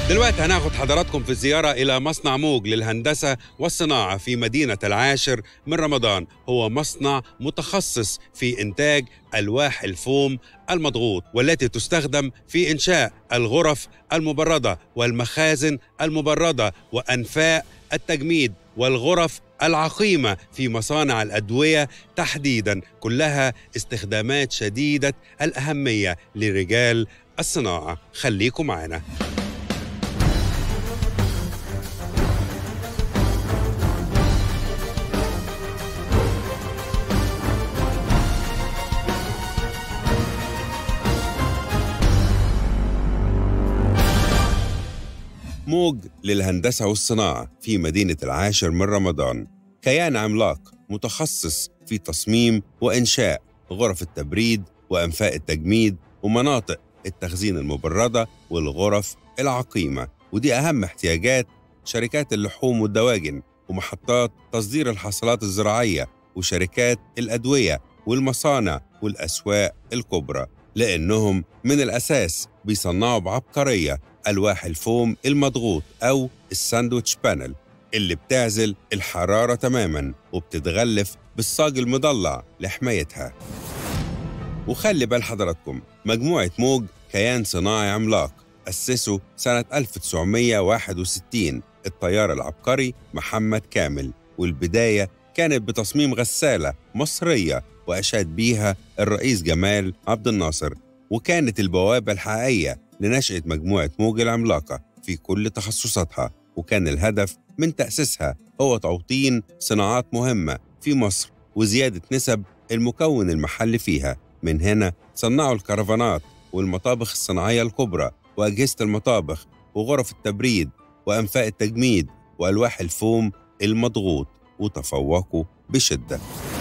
دلوقتي هناخد حضراتكم في زيارة إلى مصنع موج للهندسة والصناعة في مدينة العاشر من رمضان هو مصنع متخصص في إنتاج ألواح الفوم المضغوط والتي تستخدم في إنشاء الغرف المبردة والمخازن المبردة وأنفاق التجميد والغرف العقيمة في مصانع الأدوية تحديدا كلها استخدامات شديدة الأهمية لرجال الصناعة خليكم معنا موج للهندسة والصناعة في مدينة العاشر من رمضان كيان عملاق متخصص في تصميم وإنشاء غرف التبريد وأنفاق التجميد ومناطق التخزين المبردة والغرف العقيمة ودي أهم احتياجات شركات اللحوم والدواجن ومحطات تصدير الحاصلات الزراعية وشركات الأدوية والمصانع والأسواق الكبرى لأنهم من الأساس بيصنعوا بعبقرية ألواح الفوم المضغوط أو الساندويتش بانل اللي بتعزل الحرارة تماما وبتتغلف بالصاج المضلع لحمايتها وخلي بال حضراتكم مجموعة موج كيان صناعي عملاق أسسه سنة 1961 الطيار العبقري محمد كامل والبداية كانت بتصميم غسالة مصرية وأشاد بيها الرئيس جمال عبد الناصر وكانت البوابة الحقيقية لنشأة مجموعة موج العملاقة في كل تخصصاتها وكان الهدف من تأسيسها هو توطين صناعات مهمة في مصر وزيادة نسب المكون المحلي فيها من هنا صنعوا الكرفانات والمطابخ الصناعية الكبرى وأجهزة المطابخ وغرف التبريد وأنفاق التجميد وألواح الفوم المضغوط وتفوقوا بشدة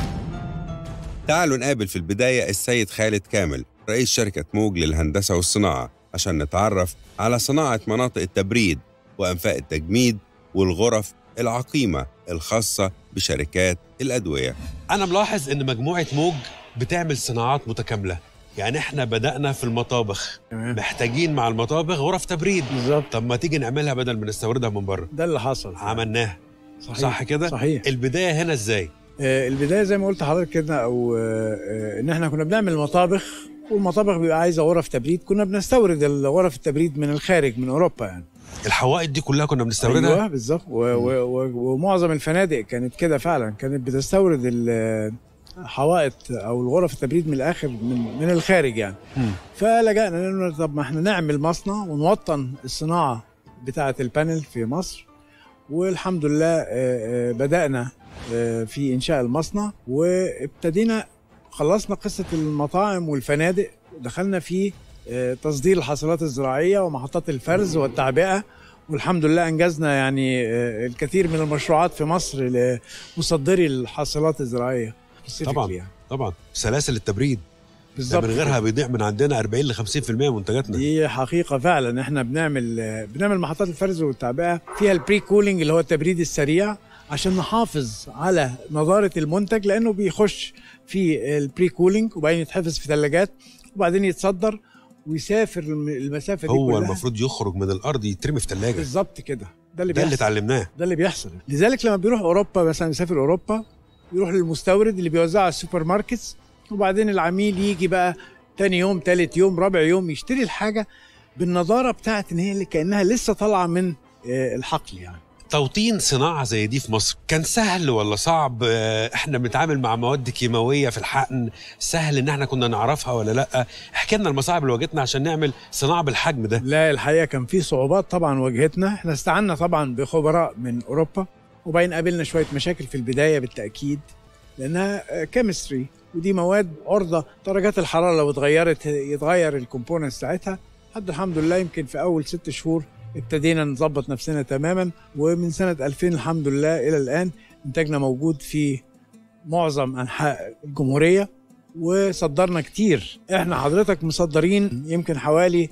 تعالوا نقابل في البداية السيد خالد كامل رئيس شركة موج للهندسة والصناعة عشان نتعرف على صناعة مناطق التبريد وأنفاق التجميد والغرف العقيمة الخاصة بشركات الأدوية انا ملاحظ ان مجموعه موج بتعمل صناعات متكامله يعني احنا بدأنا في المطابخ تمام محتاجين مع المطابخ غرف تبريد بالظبط طب ما تيجي نعملها بدل ما نستوردها من بره ده اللي حصل عملناها صحيح. صح كده صحيح البدايه هنا ازاي آه، البدايه زي ما قلت لحضرتك كده او آه، آه، ان احنا كنا بنعمل مطابخ والمطابخ بيبقى عايزه غرف تبريد كنا بنستورد غرف التبريد من الخارج من اوروبا يعني الحوائط دي كلها كنا بنستوردها ايوه بالظبط و- و- و- ومعظم الفنادق كانت كده فعلا كانت بتستورد ال- حوائط او الغرف التبريد من الاخر من من الخارج يعني مم. فلجأنا انه طب ما احنا نعمل مصنع ونوطن الصناعه بتاعه البانل في مصر والحمد لله آه، آه، بدأنا آه، في انشاء المصنع وابتدينا خلصنا قصه المطاعم والفنادق ودخلنا في آه، تصدير الحاصلات الزراعيه ومحطات الفرز والتعبئه والحمد لله انجزنا يعني آه، الكثير من المشروعات في مصر لمصدري الحاصلات الزراعيه طبعاً. specifically يعني. طبعا سلاسل التبريد ده بالظبط من غيرها بيضيع من عندنا 40 ل 50% من منتجاتنا دي حقيقة فعلا احنا بنعمل بنعمل محطات الفرز والتعبئة فيها البري كولينج اللي هو التبريد السريع عشان نحافظ على نضارة المنتج لأنه بيخش في البري كولينج وبعدين يتحفظ في ثلاجات وبعدين يتصدر ويسافر الم- المسافة دي هو كلها المفروض يخرج من الارض يترمي في ثلاجه بالظبط كده ده اللي ده اللي بيحصل اتعلمناه ده اللي بيحصل لذلك لما بيروح اوروبا مثلا يسافر اوروبا يروح للمستورد اللي بيوزعه على السوبر ماركتس وبعدين العميل يجي بقى تاني يوم تالت يوم رابع يوم يشتري الحاجه بالنظاره بتاعت ان هي اللي كانها لسه طالعه من آه، الحقل يعني توطين صناعه زي دي في مصر كان سهل ولا صعب آه، احنا بنتعامل مع مواد كيماويه في الحقن سهل ان احنا كنا نعرفها ولا لا احكي لنا المصاعب اللي واجهتنا عشان نعمل صناعه بالحجم ده لا الحقيقه كان في صعوبات طبعا واجهتنا احنا استعنا طبعا بخبراء من اوروبا وبعدين قابلنا شويه مشاكل في البدايه بالتاكيد لانها كيمستري ودي مواد عرضه درجات الحراره لو اتغيرت يتغير الكومبوننت بتاعتها لحد الحمد لله يمكن في اول ست شهور ابتدينا نظبط نفسنا تماما ومن سنه 2000 الحمد لله الى الان انتاجنا موجود في معظم انحاء الجمهوريه وصدرنا كتير احنا حضرتك مصدرين يمكن حوالي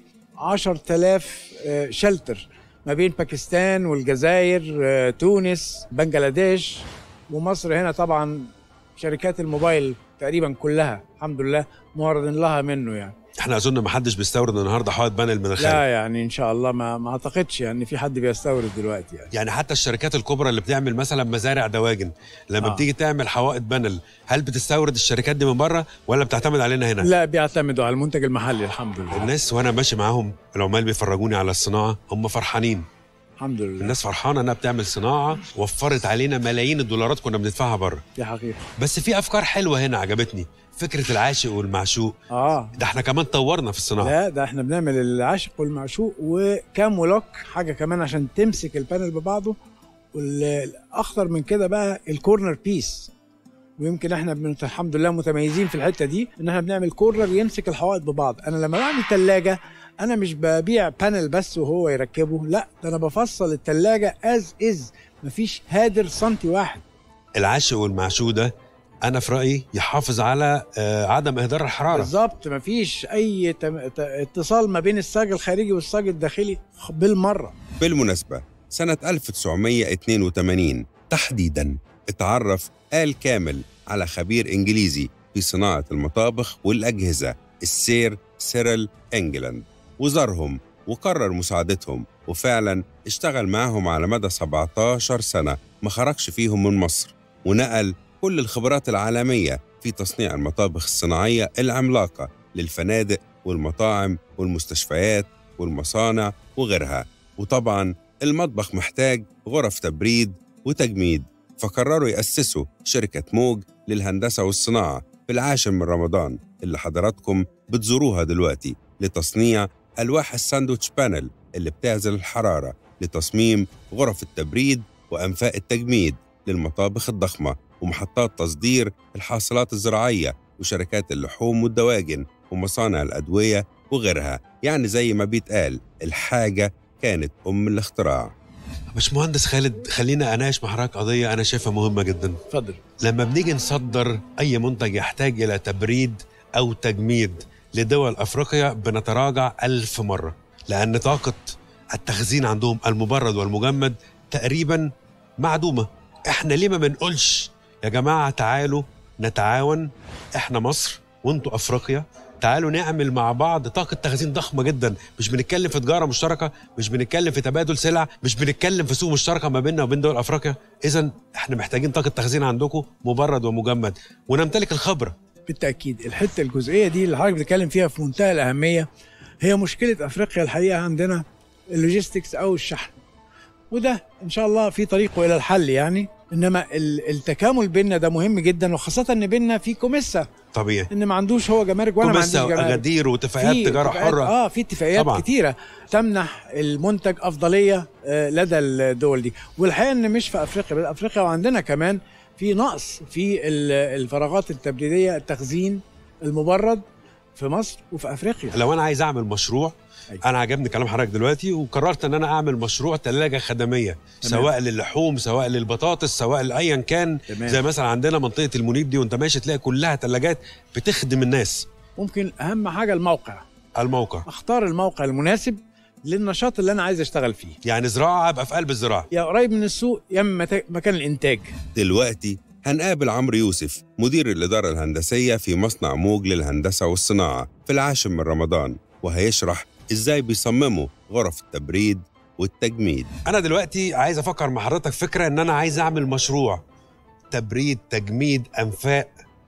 10000 آه، شلتر ما بين باكستان والجزائر آه، تونس بنجلاديش ومصر هنا طبعا شركات الموبايل تقريبا كلها الحمد لله معرض لها منه يعني احنا اظن ما حدش بيستورد النهارده حائط بانل من الخارج لا يعني ان شاء الله ما ما اعتقدش يعني في حد بيستورد دلوقتي يعني يعني حتى الشركات الكبرى اللي بتعمل مثلا مزارع دواجن لما آه. آه. بتيجي تعمل حوائط بانل هل بتستورد الشركات دي من بره ولا بتعتمد علينا هنا لا بيعتمدوا على المنتج المحلي الحمد لله الناس وانا ماشي معاهم العمال بيفرجوني على الصناعه هم فرحانين الحمد لله الناس فرحانه انها بتعمل صناعه وفرت علينا ملايين الدولارات كنا بندفعها بره دي حقيقه بس في افكار حلوه هنا عجبتني فكره العاشق والمعشوق اه ده احنا كمان طورنا في الصناعه لا ده احنا بنعمل العاشق والمعشوق وكام ولوك حاجه كمان عشان تمسك البانل ببعضه والاخطر من كده بقى الكورنر بيس ويمكن احنا بن- الحمد لله متميزين في الحته دي ان احنا بنعمل كورنر يمسك الحوائط ببعض انا لما بعمل ثلاجه انا مش ببيع بانل بس وهو يركبه لا ده انا بفصل الثلاجه از از مفيش هادر سنتي واحد العاشق والمعشوق ده انا في رايي يحافظ على آه، عدم اهدار الحراره بالظبط مفيش اي تم- ت- اتصال ما بين الصاج الخارجي والصاج الداخلي بالمره بالمناسبة سنة 1982 تحديدا اتعرف آل كامل على خبير إنجليزي في صناعة المطابخ والأجهزة السير سيرل إنجلاند وزارهم وقرر مساعدتهم وفعلا اشتغل معهم على مدى 17 سنة ما خرجش فيهم من مصر ونقل كل الخبرات العالمية في تصنيع المطابخ الصناعية العملاقة للفنادق والمطاعم والمستشفيات والمصانع وغيرها وطبعا المطبخ محتاج غرف تبريد وتجميد فقرروا يأسسوا شركة موج للهندسة والصناعة في العاشر من رمضان اللي حضراتكم بتزوروها دلوقتي لتصنيع ألواح الساندوتش بانل اللي بتعزل الحرارة لتصميم غرف التبريد وأنفاق التجميد للمطابخ الضخمة ومحطات تصدير الحاصلات الزراعية وشركات اللحوم والدواجن ومصانع الأدوية وغيرها يعني زي ما بيتقال الحاجة كانت أم الاختراع باشمهندس خالد خلينا اناقش مع حضرتك قضيه انا شايفها مهمه جدا اتفضل لما بنيجي نصدر اي منتج يحتاج الى تبريد او تجميد لدول افريقيا بنتراجع ألف مره لان طاقه التخزين عندهم المبرد والمجمد تقريبا معدومه احنا ليه ما بنقولش يا جماعه تعالوا نتعاون احنا مصر وانتوا افريقيا تعالوا نعمل مع بعض طاقة تخزين ضخمة جدا مش بنتكلم في تجارة مشتركة مش بنتكلم في تبادل سلع مش بنتكلم في سوق مشتركة ما بيننا وبين دول أفريقيا إذا احنا محتاجين طاقة تخزين عندكم مبرد ومجمد ونمتلك الخبرة بالتاكيد الحته الجزئيه دي اللي حضرتك بتتكلم فيها في منتهى الاهميه هي مشكله افريقيا الحقيقه عندنا اللوجيستكس او الشحن وده ان شاء الله في طريقه الى الحل يعني انما ال- التكامل بيننا ده مهم جدا وخاصه ان بيننا في كوميسا طبيعي ان ما عندوش هو جمارك وانا ما عنديش كوميسا جمارك واغادير واتفاقيات في تجاره اتفاقيات- حره اه في اتفاقيات طبعاً. كتيره تمنح المنتج افضليه آه، لدى الدول دي والحقيقه ان مش في افريقيا بل افريقيا وعندنا كمان في نقص في ال- الفراغات التبريديه التخزين المبرد في مصر وفي افريقيا لو انا عايز اعمل مشروع أيوة. انا عجبني كلام حضرتك دلوقتي وقررت ان انا اعمل مشروع ثلاجه خدميه تمام. سواء للحوم سواء للبطاطس سواء لايا كان تمام. زي مثلا عندنا منطقه المنيب دي وانت ماشي تلاقي كلها ثلاجات بتخدم الناس ممكن اهم حاجه الموقع الموقع اختار الموقع المناسب للنشاط اللي انا عايز اشتغل فيه يعني زراعه ابقى في قلب الزراعه يا قريب من السوق يا إما مت- مكان الانتاج دلوقتي هنقابل عمرو يوسف مدير الإدارة الهندسية في مصنع موج للهندسة والصناعة في العاشر من رمضان وهيشرح إزاي بيصمموا غرف التبريد والتجميد انا دلوقتي عايز افكر مع حضرتك فكره ان انا عايز اعمل مشروع تبريد تجميد انفاق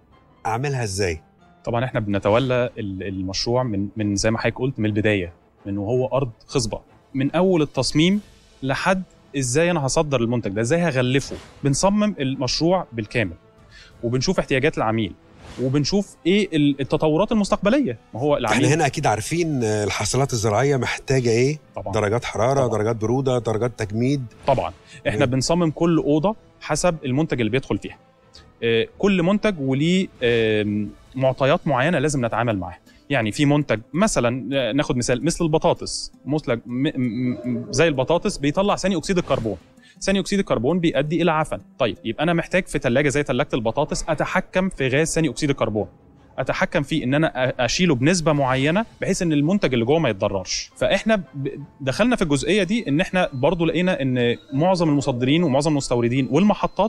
اعملها ازاي طبعا احنا بنتولى ال- المشروع من من زي ما حضرتك قلت من البدايه من وهو ارض خصبه من اول التصميم لحد ازاي انا هصدر المنتج ده ازاي هغلفه بنصمم المشروع بالكامل وبنشوف احتياجات العميل وبنشوف ايه ال- التطورات المستقبليه ما هو احنا العميل هنا اكيد عارفين آه، الحاصلات الزراعيه محتاجه ايه طبعا درجات حراره طبعاً. درجات بروده درجات تجميد طبعا احنا مم. بنصمم كل اوضه حسب المنتج اللي بيدخل فيها آه، كل منتج وليه آم، معطيات معينه لازم نتعامل معاها يعني في منتج مثلا آه، ناخد مثال مثل البطاطس منتج م- م- م- زي البطاطس بيطلع ثاني اكسيد الكربون ثاني اكسيد الكربون بيؤدي الى عفن طيب يبقى انا محتاج في ثلاجه زي ثلاجه البطاطس اتحكم في غاز ثاني اكسيد الكربون اتحكم فيه ان انا أ- اشيله بنسبه معينه بحيث ان المنتج اللي جوه ما يتضررش فاحنا ب- دخلنا في الجزئيه دي ان احنا برضو لقينا ان معظم المصدرين ومعظم المستوردين والمحطات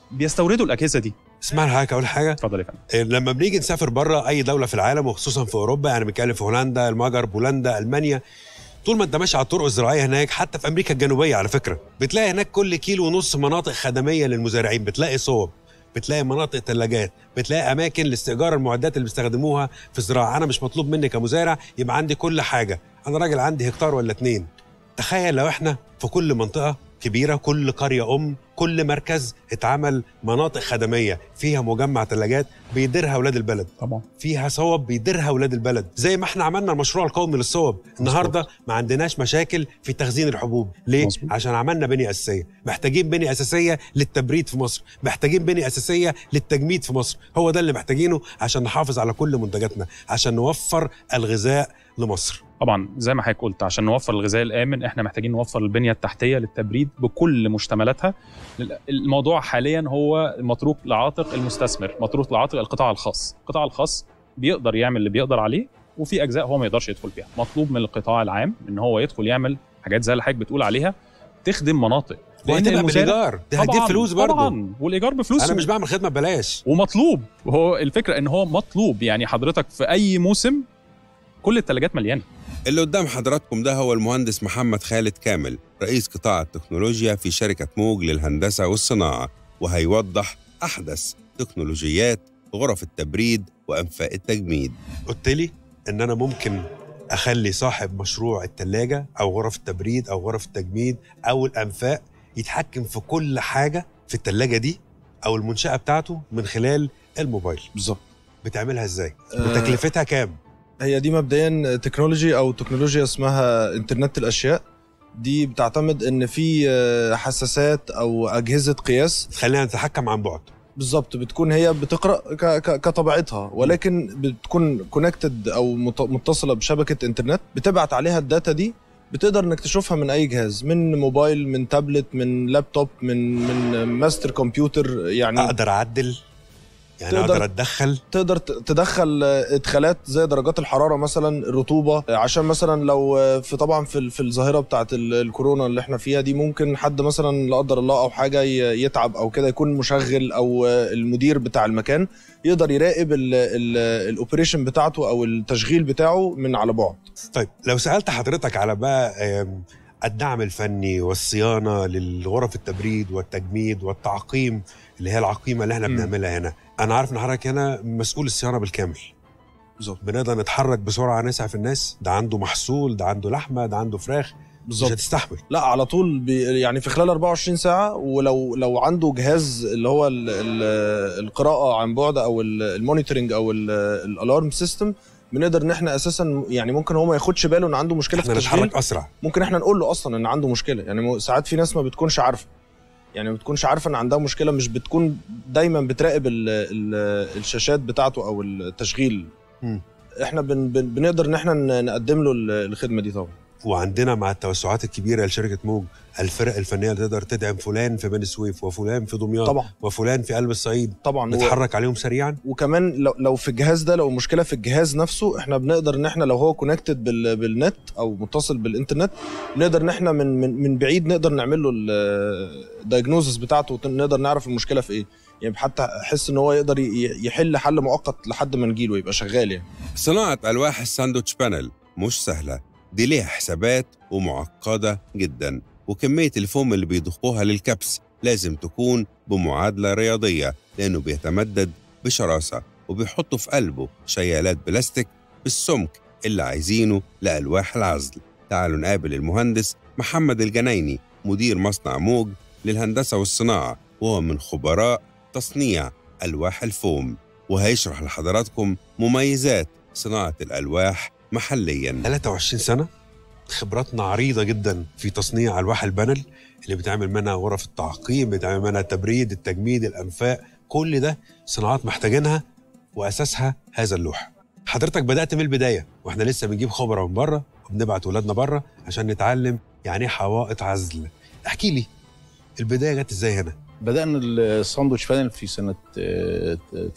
بيستوردوا الاجهزه دي اسمع لي حضرتك اقول حاجه اتفضل يا فندم إيه، لما بنيجي نسافر بره اي دوله في العالم وخصوصا في اوروبا يعني بنتكلم في هولندا المجر بولندا المانيا طول ما انت ماشي على الطرق الزراعيه هناك حتى في امريكا الجنوبيه على فكره بتلاقي هناك كل كيلو ونص مناطق خدميه للمزارعين بتلاقي صوب بتلاقي مناطق ثلاجات بتلاقي اماكن لاستئجار المعدات اللي بيستخدموها في الزراعه انا مش مطلوب مني كمزارع يبقى عندي كل حاجه انا راجل عندي هكتار ولا اتنين تخيل لو احنا في كل منطقه كبيره كل قريه ام كل مركز اتعمل مناطق خدميه فيها مجمع ثلاجات بيديرها اولاد البلد طبعا فيها صوب بيديرها اولاد البلد زي ما احنا عملنا المشروع القومي للصوب النهارده ما عندناش مشاكل في تخزين الحبوب ليه مظبوط. عشان عملنا بنيه اساسيه محتاجين بنيه اساسيه للتبريد في مصر محتاجين بنيه اساسيه للتجميد في مصر هو ده اللي محتاجينه عشان نحافظ على كل منتجاتنا عشان نوفر الغذاء لمصر طبعا زي ما حضرتك قلت عشان نوفر الغذاء الامن احنا محتاجين نوفر البنيه التحتيه للتبريد بكل مشتملاتها الموضوع حاليا هو متروك لعاتق المستثمر متروك لعاتق القطاع الخاص القطاع الخاص بيقدر يعمل اللي بيقدر عليه وفي اجزاء هو ما يقدرش يدخل فيها مطلوب من القطاع العام ان هو يدخل يعمل حاجات زي اللي حضرتك بتقول عليها تخدم مناطق لأن وهتبقى المزارع- بالايجار دي هتجيب طبعاً- فلوس برضه طبعا والايجار بفلوس انا مش بعمل خدمه ببلاش ومطلوب وهو الفكره ان هو مطلوب يعني حضرتك في اي موسم كل الثلاجات مليانه اللي قدام حضراتكم ده هو المهندس محمد خالد كامل رئيس قطاع التكنولوجيا في شركة موج للهندسة والصناعة وهيوضح أحدث تكنولوجيات غرف التبريد وأنفاق التجميد قلت لي ان انا ممكن اخلي صاحب مشروع الثلاجه او غرف التبريد او غرف التجميد او الانفاق يتحكم في كل حاجه في الثلاجه دي او المنشاه بتاعته من خلال الموبايل بالظبط بتعملها ازاي آه، وتكلفتها كام هي دي مبدئيا تكنولوجي او تكنولوجيا اسمها انترنت الاشياء دي بتعتمد ان في آه، حساسات او اجهزه قياس تخلينا نتحكم عن بعد بالظبط بتكون هي بتقرا ك- ك- كطبيعتها ولكن بتكون كونكتد او مت- متصله بشبكه انترنت بتبعت عليها الداتا دي بتقدر انك تشوفها من اي جهاز من موبايل من تابلت من لابتوب من من ماستر كمبيوتر يعني اقدر اعدل يعني تقدر- اقدر اتدخل تقدر ت- تدخل آه، ادخالات زي درجات الحراره مثلا الرطوبه آه، عشان مثلا لو آه، في طبعا في ال- في الظاهره بتاعه ال- الكورونا اللي احنا فيها دي ممكن حد مثلا لا قدر الله او حاجه ي- يتعب او كده يكون مشغل او آه، المدير بتاع المكان يقدر يراقب الاوبريشن بتاعته او التشغيل بتاعه من على بعد طيب لو سالت حضرتك على بقى آم، الدعم الفني والصيانه للغرف التبريد والتجميد والتعقيم اللي هي العقيمه اللي احنا مم. بنعملها هنا انا عارف ان حضرتك هنا مسؤول الصيانه بالكامل بالظبط بنقدر نتحرك بسرعه نسعف الناس ده عنده محصول ده عنده لحمه ده عنده فراخ مش بالظبط هتستحمل لا على طول بي يعني في خلال 24 ساعة ولو لو عنده جهاز اللي هو ال ال القراءة عن بعد او ال- المونيتورنج او ال- الالارم سيستم بنقدر ان احنا اساسا يعني ممكن هو ما ياخدش باله ان عنده مشكلة في احنا التشغيل نتحرك اسرع ممكن احنا نقول له اصلا ان عنده مشكلة يعني مو- ساعات في ناس ما بتكونش عارفة يعني ما بتكونش عارفة ان عندها مشكلة مش بتكون دايما بتراقب ال ال الشاشات بتاعته او التشغيل مم. احنا بن بن بنقدر ان احنا ن- نقدم له ال- الخدمة دي طبعا وعندنا مع التوسعات الكبيره لشركه موج الفرق الفنيه اللي تقدر تدعم فلان في بني سويف وفلان في دمياط طبعا وفلان في قلب الصعيد طبعا و- نتحرك عليهم سريعا وكمان لو لو في الجهاز ده لو مشكله في الجهاز نفسه احنا بنقدر ان احنا لو هو كونكتد بال بالنت او متصل بالانترنت نقدر ان احنا من من من بعيد نقدر نعمل له الدايجنوزس بتاعته نقدر نعرف المشكله في ايه يعني حتى احس ان هو يقدر ي- يحل حل مؤقت لحد ما نجيله يبقى شغال يعني صناعة ألواح الساندوتش بانل مش سهلة دي ليها حسابات ومعقدة جدا وكمية الفوم اللي بيضخوها للكبس لازم تكون بمعادلة رياضية لأنه بيتمدد بشراسة وبيحطوا في قلبه شيالات بلاستيك بالسمك اللي عايزينه لألواح العزل تعالوا نقابل المهندس محمد الجنايني مدير مصنع موج للهندسة والصناعة وهو من خبراء تصنيع ألواح الفوم وهيشرح لحضراتكم مميزات صناعة الألواح محلياً 23 سنه خبراتنا عريضه جدا في تصنيع الواح البانل اللي بتعمل منها غرف التعقيم بتعمل منها التبريد التجميد الانفاق كل ده صناعات محتاجينها واساسها هذا اللوح حضرتك بدات من البدايه واحنا لسه بنجيب خبره من بره وبنبعت ولادنا بره عشان نتعلم يعني ايه حوائط عزل احكي لي البدايه جت ازاي هنا بدأنا الساندوتش بانل في سنة آه،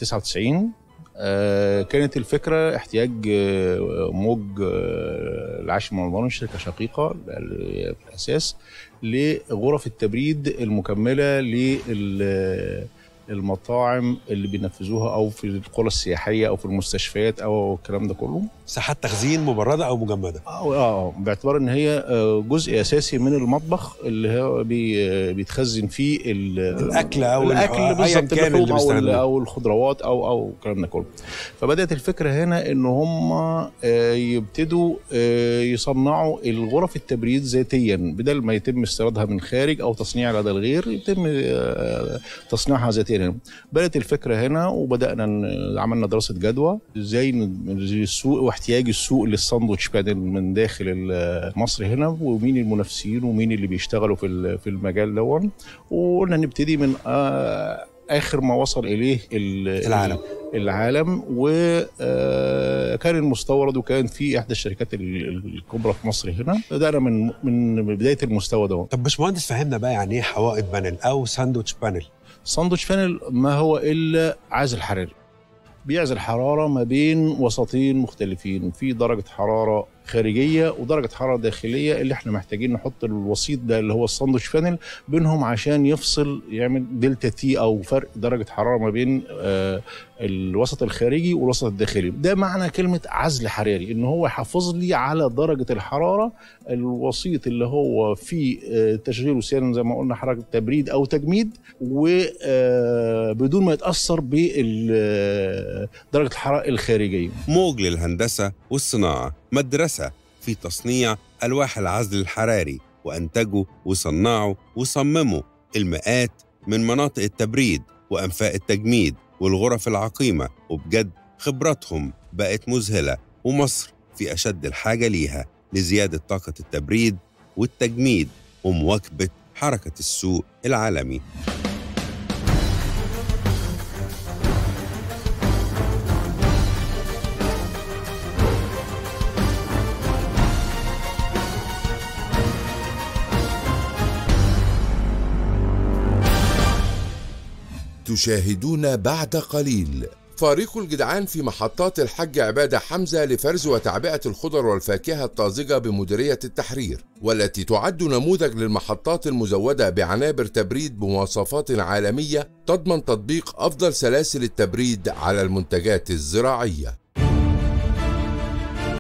99 آه، كانت الفكرة احتياج آه، موج آه، العاشر من رمضان شركة شقيقة في الأساس لغرف التبريد المكملة المطاعم اللي بينفذوها او في القرى السياحيه او في المستشفيات او الكلام ده كله ساحات تخزين مبرده او مجمده اه اه باعتبار ان هي آه، جزء اساسي من المطبخ اللي هو بي آه، بيتخزن فيه ال- الاكل او الاكل أيا بالظبط كان اللي اللحوم او ال- بيستخدمه. او الخضروات او او الكلام ده كله فبدات الفكره هنا ان هم آه، يبتدوا آه، يصنعوا الغرف التبريد ذاتيا بدل ما يتم استيرادها من خارج او تصنيع لدى الغير يتم آه، تصنيعها ذاتيا هنا. بدات الفكره هنا وبدانا ن- عملنا دراسه جدوى ازاي ن- السوق واحتياج السوق للساندوتش بانل من داخل ال- مصر هنا ومين المنافسين ومين اللي بيشتغلوا في ال- في المجال دون وقلنا نبتدي من آه، اخر ما وصل اليه ال- العالم. العالم وكان المستورد وكان في احدى الشركات ال- الكبرى في مصر هنا بدانا من من بدايه المستوى ده طب باشمهندس فهمنا بقى يعني ايه حوائط بانل او ساندوتش بانل ساندوتش بانل ما هو الا عازل حراري بيعزل حراره ما بين وسطين مختلفين في درجه حراره خارجيه ودرجه حراره داخليه اللي احنا محتاجين نحط الوسيط ده اللي هو الساندوتش بانل بينهم عشان يفصل يعمل دلتا تي او فرق درجه حراره ما بين آه الوسط الخارجي والوسط الداخلي ده معنى كلمه عزل حراري ان هو يحافظ لي على درجه الحراره الوسيط اللي هو فيه آه، تشغيل وسيله زي ما قلنا حركه تبريد او تجميد وبدون ما يتاثر بدرجه الحراره الخارجيه موج للهندسة والصناعة مدرسة في تصنيع ألواح العزل الحراري وأنتجوا وصنعوا وصمموا المئات من مناطق التبريد وأنفاق التجميد والغرف العقيمة وبجد خبراتهم بقت مذهلة ومصر في أشد الحاجة ليها لزيادة طاقة التبريد والتجميد ومواكبة حركة السوق العالمي تشاهدون بعد قليل فريق الجدعان في محطات الحج عبادة حمزة لفرز وتعبئة الخضر والفاكهة الطازجة بمديرية التحرير والتي تعد نموذج للمحطات المزودة بعنابر تبريد بمواصفات عالمية تضمن تطبيق أفضل سلاسل التبريد على المنتجات الزراعية